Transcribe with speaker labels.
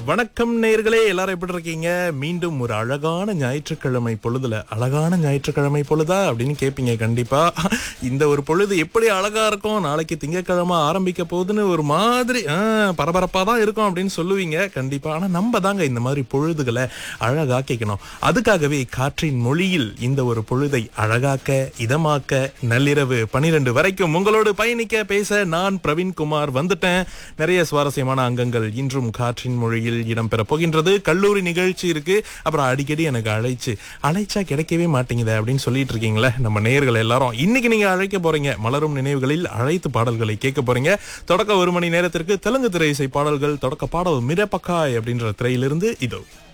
Speaker 1: வணக்கம் நேயர்களே எல்லாரும் எப்படி இருக்கீங்க மீண்டும் ஒரு அழகான ஞாயிற்றுக்கிழமை பொழுதுல அழகான ஞாயிற்றுக்கிழமை பொழுதா அப்படின்னு கேட்பீங்க கண்டிப்பா இந்த ஒரு பொழுது எப்படி அழகா இருக்கும் நாளைக்கு திங்கட்கிழமை ஆரம்பிக்க போகுதுன்னு ஒரு மாதிரி பரபரப்பா தான் இருக்கும் அப்படின்னு சொல்லுவீங்க கண்டிப்பா ஆனா நம்ம தாங்க இந்த மாதிரி பொழுதுகளை அழகாக்கிக்கணும் அதுக்காகவே காற்றின் மொழியில் இந்த ஒரு பொழுதை அழகாக்க இதமாக்க நள்ளிரவு பனிரெண்டு வரைக்கும் உங்களோடு பயணிக்க பேச நான் பிரவீன்குமார் வந்துட்டேன் நிறைய சுவாரஸ்யமான அங்கங்கள் இன்றும் காற்றின் மொழியில் இடம்பெற போகின்றது கல்லூரி நிகழ்ச்சி இருக்கு அப்புறம் அடிக்கடி எனக்கு அழைச்சு அழைச்சா கிடைக்கவே மாட்டேங்குது அப்படின்னு சொல்லிட்டு இருக்கீங்களே நம்ம நேயர்கள் எல்லாரும் இன்னைக்கு நீங்க அழைக்க போறீங்க மலரும் நினைவுகளில் அழைத்து பாடல்களை கேட்க போறீங்க தொடக்க ஒரு மணி நேரத்திற்கு தெலுங்கு திரை இசை பாடல்கள் தொடக்க பாடல் மிரப்பக்காய் அப்படின்ற திரையிலிருந்து இதோ